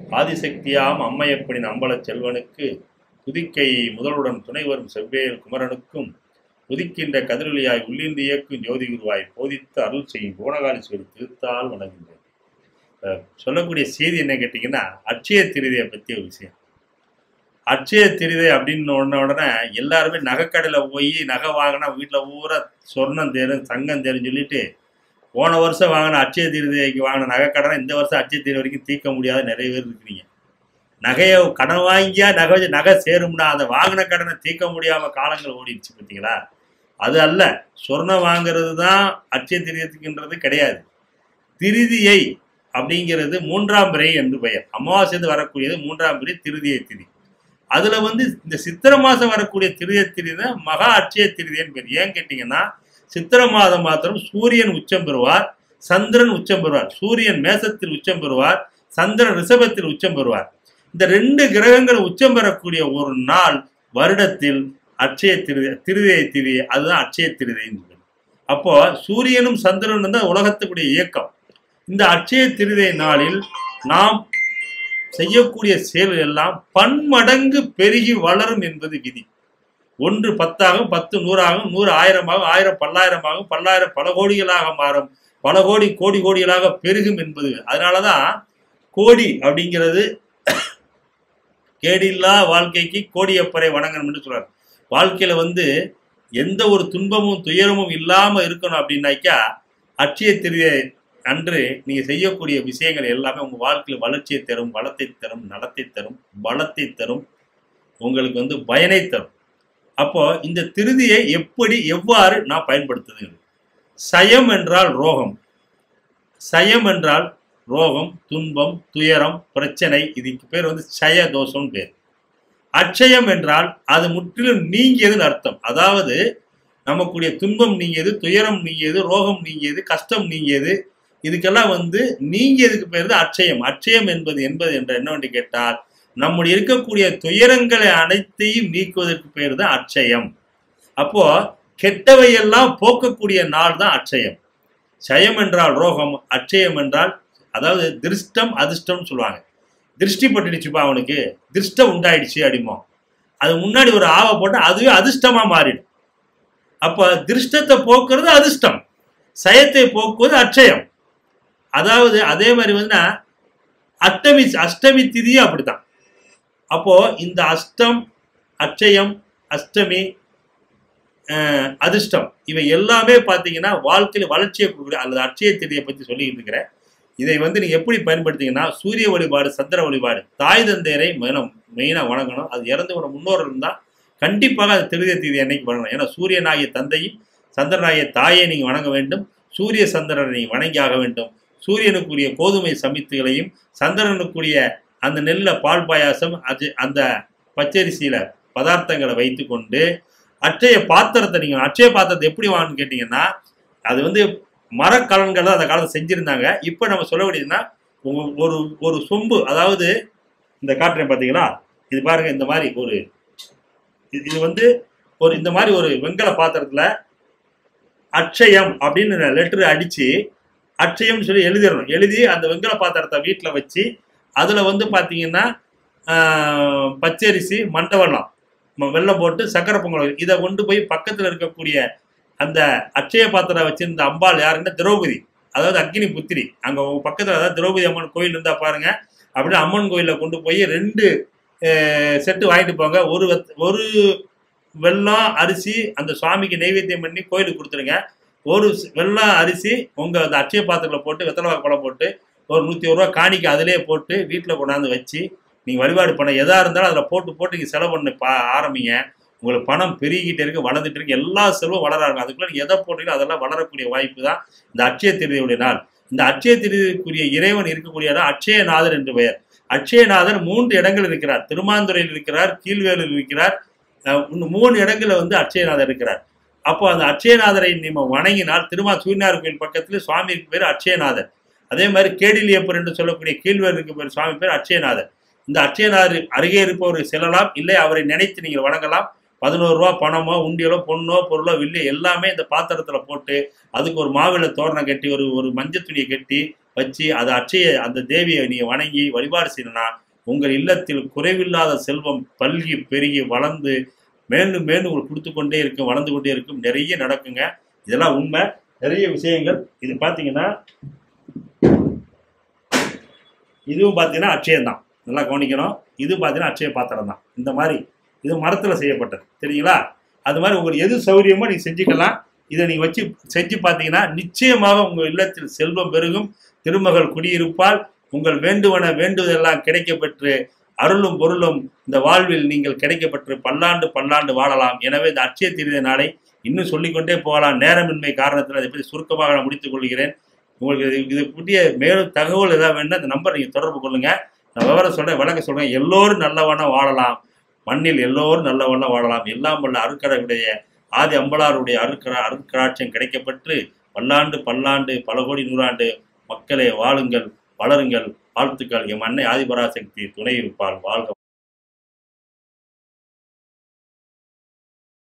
ஆதிசக்தியாம் அம்மையப்பனின் அம்பலச் செல்வனுக்கு துதிக்கை முதல்வுடன் துணை வரும் செவ்வேல் குமரனுக்கும் உதிக்கின்ற கதிரொலியாய் உள்ளிருந்து இயக்கும் ஜோதி குருவாய் போதித்து அருள் செய்யும் புவனகாலீஸ்வரி திருத்தால் வணங்குகின்றேன் அஹ் சொல்லக்கூடிய செய்தி என்ன கேட்டிங்கன்னா அட்சய திருதியை பற்றிய ஒரு விஷயம் அட்சய திருதை அப்படின்னு உடனே உடனே எல்லாருமே நகைக்கடையில் போய் நகை வாங்கினா வீட்டில் பூரா சொர்ணம் தேரும் தங்கம் தேரும் சொல்லிட்டு போன வருஷம் வாங்கின அட்சய திருதைக்கு வாங்கின நகைக்கடனை இந்த வருஷம் அட்சய திருதி வரைக்கும் தீர்க்க முடியாத நிறைய பேர் இருக்கிறீங்க நகையை கடன் வாங்கியா நகை வச்சு நகை சேரும்னா அதை வாங்கின கடனை தீர்க்க முடியாம காலங்கள் ஓடிடுச்சு பார்த்தீங்களா அது அல்ல சொர்ணம் வாங்குறது தான் அட்சய திருதியத்துக்குன்றது கிடையாது திருதியை அப்படிங்கிறது மூன்றாம் பிறை என்று பெயர் அமாவாசைந்து வரக்கூடியது மூன்றாம் பிறை திருதியை திதி அதுல வந்து இந்த சித்திரை மாசம் வரக்கூடிய திருதிய திதி தான் மகா அட்சய திருதியன்னு பேர் ஏன் கேட்டீங்கன்னா சித்திரை மாதம் மாத்திரம் சூரியன் உச்சம் பெறுவார் சந்திரன் உச்சம் பெறுவார் சூரியன் மேசத்தில் உச்சம் பெறுவார் சந்திரன் ரிஷபத்தில் உச்சம் பெறுவார் இந்த ரெண்டு கிரகங்கள் உச்சம் பெறக்கூடிய ஒரு நாள் வருடத்தில் அட்சய திரு திருதியை திதி அதுதான் அட்சய திருதின்னு சொல்லுது அப்போ சூரியனும் சந்திரனும் தான் உலகத்துக்குடைய இயக்கம் இந்த அட்சய திருதியை நாளில் நாம் செய்யக்கூடிய செயல்கள் எல்லாம் பன்மடங்கு பெருகி வளரும் என்பது விதி ஒன்று பத்தாகும் பத்து நூறாகும் நூறு ஆயிரமாகும் ஆயிரம் பல்லாயிரமாகும் பல்லாயிரம் பல கோடிகளாக மாறும் பல கோடி கோடி கோடிகளாக பெருகும் என்பது அதனாலதான் கோடி அப்படிங்கிறது கேடில்லா வாழ்க்கைக்கு கோடியப்பரை வணங்கணும் என்று சொல்றாரு வாழ்க்கையில வந்து எந்த ஒரு துன்பமும் துயரமும் இல்லாம இருக்கணும் அப்படின்னாக்கா அட்சய திருதியை அன்று நீங்க செய்யக்கூடிய விஷயங்கள் எல்லாமே உங்க வாழ்க்கையில வளர்ச்சியை தரும் வளத்தை தரும் நலத்தை தரும் பலத்தை தரும் உங்களுக்கு வந்து பயனை தரும் அப்போ இந்த திருதியை எப்படி எவ்வாறு நான் பயன்படுத்துது சயம் என்றால் ரோகம் சயம் என்றால் ரோகம் துன்பம் துயரம் பிரச்சனை இதுக்கு பேர் வந்து சய தோஷம் பேர் அட்சயம் என்றால் அது முற்றிலும் நீங்கியதுன்னு அர்த்தம் அதாவது நமக்குடைய துன்பம் நீங்கியது துயரம் நீங்கியது ரோகம் நீங்கியது கஷ்டம் நீங்கியது இதுக்கெல்லாம் வந்து நீங்கியதுக்கு பேர் தான் அட்சயம் அட்சயம் என்பது என்பது என்ற என்னவென்று கேட்டால் நம்முடைய இருக்கக்கூடிய துயரங்களை அனைத்தையும் நீக்குவதற்கு பேர் தான் அட்சயம் அப்போ கெட்டவையெல்லாம் போக்கக்கூடிய நாள் தான் அட்சயம் சயம் என்றால் ரோகம் அட்சயம் என்றால் அதாவது திருஷ்டம் அதிர்ஷ்டம் சொல்லுவாங்க திருஷ்டி பட்டுடுச்சுப்பா அவனுக்கு திருஷ்டம் உண்டாயிடுச்சு அப்படிமோ அது முன்னாடி ஒரு ஆவை போட்டு அதுவே அதிர்ஷ்டமா மாறிடும் அப்ப திருஷ்டத்தை போக்குறது அதிர்ஷ்டம் சயத்தை போக்குவது அட்சயம் அதாவது அதே மாதிரி வந்து அஷ்டமி அஷ்டமி திதியும் அப்படித்தான் அப்போ இந்த அஷ்டம் அட்சயம் அஷ்டமி அஹ், அதிர்ஷ்டம் இவை எல்லாமே பார்த்தீங்கன்னா வாழ்க்கையில வளர்ச்சியை கொடுக்குற அல்லது அட்சய திதியை பற்றி சொல்லிக்கிட்டு இருக்கிறேன் இதை வந்து நீங்க எப்படி பயன்படுத்தீங்கன்னா சூரிய வழிபாடு சந்திர வழிபாடு தாய் தந்தையரை மெயினம் மெயினாக வணங்கணும் அது இறந்து போன முன்னோர்கள் இருந்தால் கண்டிப்பாக அது திருதிய தீதி அன்னைக்கு வணங்கணும் ஏன்னா சூரியனாகிய தந்தையும் சந்திரனாகிய தாயை நீங்க வணங்க வேண்டும் சூரிய சந்திரனை நீங்க வணங்கி ஆக வேண்டும் சூரியனுக்குரிய கோதுமை சமித்துகளையும் சந்திரனுக்குரிய அந்த நெல்ல பால் பாயாசம் அது அந்த பச்சரிசியில பதார்த்தங்களை வைத்துக்கொண்டு அட்சய பாத்திரத்தை நீங்க அட்சய பாத்திரத்தை எப்படி வாங்கன்னு கேட்டீங்கன்னா அது வந்து மரக்கலன்கள் தான் அந்த காலத்தில் செஞ்சிருந்தாங்க இப்போ நம்ம சொல்ல வேண்டியதுன்னா உங்க ஒரு ஒரு சொம்பு அதாவது இந்த காட்டுறேன் பார்த்தீங்களா இது பாருங்க இந்த மாதிரி ஒரு இது இது வந்து ஒரு இந்த மாதிரி ஒரு வெங்கல பாத்திரத்துல அட்சயம் அப்படின்னு லெட்டர் அடிச்சு அட்சயம்னு சொல்லி எழுதிடணும் எழுதி அந்த வெங்கல பாத்திரத்தை வீட்டில் வச்சு அதில் வந்து பார்த்தீங்கன்னா ஆஹ், பச்சரிசி மண்டவெல்லம் ம- வெல்லம் போட்டு சக்கரை பொங்கல் வை- இதை கொண்டு போய் பக்கத்தில் இருக்கக்கூடிய அந்த அட்சய பாத்திரம் வச்சிருந்த அம்பாள் யாருன்னா திரௌபதி அதாவது அக்னி புத்திரி அங்கே பக்கத்தில் அதாவது திரௌபதி அம்மன் கோயில் இருந்தா பாருங்க அப்படியே அம்மன் கோயிலில் கொண்டு போய் ரெண்டு ஆஹ், செட்டு வாங்கிட்டு போங்க ஒரு வெத்- ஒரு வெல்லம் அரிசி அந்த சுவாமிக்கு நைவேத்தியம் பண்ணி கோயிலுக்கு கொடுத்துருங்க ஒரு ஸ்- வெல்லம் அரிசி உங்க அந்த அட்சய பாத்திரத்தில் போட்டு வெத்தலை பழம் போட்டு ஒரு நூற்றி ஒரு ரூபா காணிக்கை அதிலே போட்டு வீட்டில் கொண்டாந்து வச்சு நீங்கள் வழிபாடு பண்ண எதா இருந்தாலும் அதில் போட்டு போட்டு நீங்கள் செலவு பண்ண பா ஆரம்பிங்க உங்களுக்கு பணம் பெருகிட்டே இருக்கு வளர்ந்துட்டு இருக்கு எல்லா செலவும் வளர ஆரம்பிக்கும் அதுக்குள்ள நீங்க எதை போட்டீங்களோ அதெல்லாம் வளரக்கூடிய வாய்ப்பு தான் இந்த அட்சய திருதியுடைய நாள் இந்த அட்சய திருதிக்குரிய இறைவன் இருக்கக்கூடிய இடம் அட்சயநாதர் என்று பெயர் அட்சயநாதர் மூன்று இடங்கள் இருக்கிறார் திருமாந்துறையில் இருக்கிறார் கீழ்வேலூர் இருக்கிறார் அஹ் இன்னும் மூணு இடங்கள்ல வந்து அட்சயநாதர் இருக்கிறார் அப்போ அந்த அட்சயநாதரை நம்ம வணங்கினால் திருமா சூரியனார் கோயில் பக்கத்துல சுவாமிக்கு பேர் அட்சயநாதர் அதே மாதிரி கேடிலியப்பர் என்று சொல்லக்கூடிய கீழ்வேலுக்கு பேர் சுவாமி பேர் அட்சயநாதர் இந்த அட்சயநாதர் அருகே இருப்பவர் செல்லலாம் இல்லை அவரை நினைத்து நீங்கள் வணங்கலாம் பதினோரு ரூபா பணமோ உண்டியலோ பொண்ணோ பொருளோ வில்லோ எல்லாமே இந்த பாத்திரத்துல போட்டு அதுக்கு ஒரு மாவிளை தோரணம் கட்டி ஒரு ஒரு மஞ்சள் துணியை கட்டி வச்சு அதை அட்சய அந்த தேவியை நீங்க வணங்கி வழிபாடு செய்யணும்னா உங்கள் இல்லத்தில் குறைவில்லாத செல்வம் பல்கி பெருகி வளர்ந்து மேலும் மேலும் உங்களுக்கு கொடுத்து கொண்டே இருக்கும் வளர்ந்து கொண்டே இருக்கும் நிறைய நடக்குங்க இதெல்லாம் உண்மை நிறைய விஷயங்கள் இது பார்த்தீங்கன்னா இதுவும் பார்த்தீங்கன்னா அட்சயம் தான் நல்லா கவனிக்கணும் இது பார்த்தீங்கன்னா அட்சய பாத்திரம் தான் இந்த மாதிரி இது மரத்தில் செய்யப்பட்டது சரிங்களா அது மாதிரி உங்களுக்கு எது சௌகரியமோ நீங்கள் செஞ்சுக்கலாம் இதை நீங்கள் வச்சு செஞ்சு பார்த்தீங்கன்னா நிச்சயமாக உங்கள் இல்லத்தில் செல்வம் பெருகும் திருமகள் குடியிருப்பால் உங்கள் வேண்டுவன வேண்டுவதெல்லாம் கிடைக்கப்பெற்று அருளும் பொருளும் இந்த வாழ்வில் நீங்கள் கிடைக்கப்பெற்று பல்லாண்டு பல்லாண்டு வாழலாம் எனவே இந்த அட்சய திருத நாளை இன்னும் சொல்லிக்கொண்டே போகலாம் நேரமின்மை காரணத்தில் அதை பற்றி சுருக்கமாக நான் முடித்துக் கொள்கிறேன் உங்களுக்கு இது இது பற்றிய மேலும் தகவல் ஏதாவது வேணும்னா இந்த நம்பர் நீங்கள் தொடர்பு கொள்ளுங்க நான் விவரம் சொல்கிறேன் விளக்க சொல்கிறேன் எல்லோரும் நல்லவனா வாழலாம் மண்ணில் எல்லோரும் நல்லவனா வாழலாம் எல்லாம் வல்ல அருக்கடவுடைய ஆதி அம்பலாருடைய அருக்கரா அருட்கராட்சியம் கிடைக்கப்பெற்று பல்லாண்டு பல்லாண்டு பல கோடி நூறாண்டு மக்களே வாழுங்கள் வளருங்கள் வாழ்த்துக்கள் எம் அன்னை ஆதிபராசக்தி துணை இருப்பாள் வாழ்க